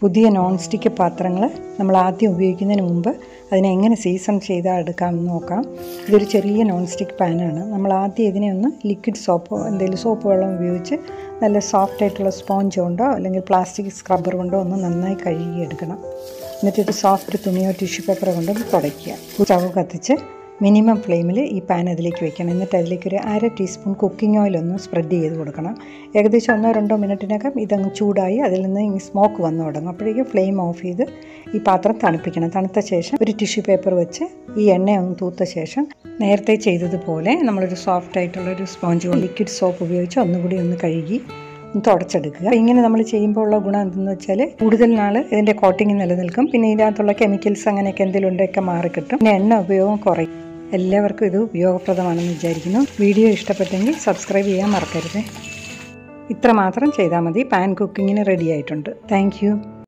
പുതിയ non stick പാത്രങ്ങൾ നമ്മൾ ആദ്യം ഉപയോഗിക്കുന്നതിന് മുമ്പ് അതിനെ എങ്ങനെ സീസൺ ചെയ്താൽ എടുക്കാമെന്ന് നോക്കാം ഇതൊരു ചെറിയ നോൺ സ്റ്റിക്ക് പാനാണ് നമ്മൾ ആദ്യം ഇതിനെ ഒന്ന് ലിക്വിഡ് സോപ്പോ എന്തെങ്കിലും സോപ്പ് വെള്ളം ഉപയോഗിച്ച് നല്ല സോഫ്റ്റ് ആയിട്ടുള്ള സ്പോഞ്ച് കൊണ്ടോ അല്ലെങ്കിൽ പ്ലാസ്റ്റിക് സ്ക്രബ്ബർ കൊണ്ടോ ഒന്ന് നന്നായി കഴുകിയെടുക്കണം എന്നിട്ട് ഇത് സോഫ്റ്റ് തുണിയോ ടിഷ്യൂ പേപ്പറോ കൊണ്ട് തുടയ്ക്കുക സ്റ്റവ് കത്തിച്ച് മിനിമം ഫ്ലെയിമിൽ ഈ പാൻ അതിലേക്ക് വെക്കണം എന്നിട്ട് അതിലേക്ക് ഒരു അര ടീസ്പൂൺ കുക്കിംഗ് ഓയിൽ ഒന്ന് സ്പ്രെഡ് ചെയ്ത് കൊടുക്കണം ഏകദേശം ഒന്നോ രണ്ടോ മിനിറ്റിനകം ഇതങ്ങ് ചൂടായി അതിൽ നിന്ന് ഈ സ്മോക്ക് വന്നു തുടങ്ങും അപ്പോഴേക്കും ഫ്ലെയിം ഓഫ് ചെയ്ത് ഈ പാത്രം തണുപ്പിക്കണം തണുത്ത ശേഷം ഒരു ടിഷ്യൂ പേപ്പർ വെച്ച് ഈ എണ്ണ ഒന്ന് തൂത്ത ശേഷം നേരത്തെ ചെയ്തതുപോലെ നമ്മളൊരു സോഫ്റ്റ് ആയിട്ടുള്ള ഒരു സ്പോഞ്ച് ലിക്വിഡ് സോപ്പ് ഉപയോഗിച്ച് ഒന്നുകൂടി ഒന്ന് കഴുകി തുടച്ചെടുക്കുക ഇങ്ങനെ നമ്മൾ ചെയ്യുമ്പോൾ ഉള്ള ഗുണം എന്തെന്ന് വെച്ചാൽ കൂടുതൽ നാൾ ഇതിൻ്റെ കോട്ടിങ് നിലനിൽക്കും പിന്നെ ഇതിനകത്തുള്ള കെമിക്കൽസ് അങ്ങനെയൊക്കെ എന്തെങ്കിലും ഉണ്ടെങ്കിൽ മാറിക്കിട്ടും പിന്നെ എണ്ണ ഉപയോഗം കുറയും എല്ലാവർക്കും ഇത് ഉപയോഗപ്രദമാണെന്ന് വിചാരിക്കുന്നു വീഡിയോ ഇഷ്ടപ്പെട്ടെങ്കിൽ സബ്സ്ക്രൈബ് ചെയ്യാൻ മറക്കരുത് ഇത്ര മാത്രം ചെയ്താൽ മതി പാൻ കുക്കിങ്ങിന് റെഡി ആയിട്ടുണ്ട് താങ്ക്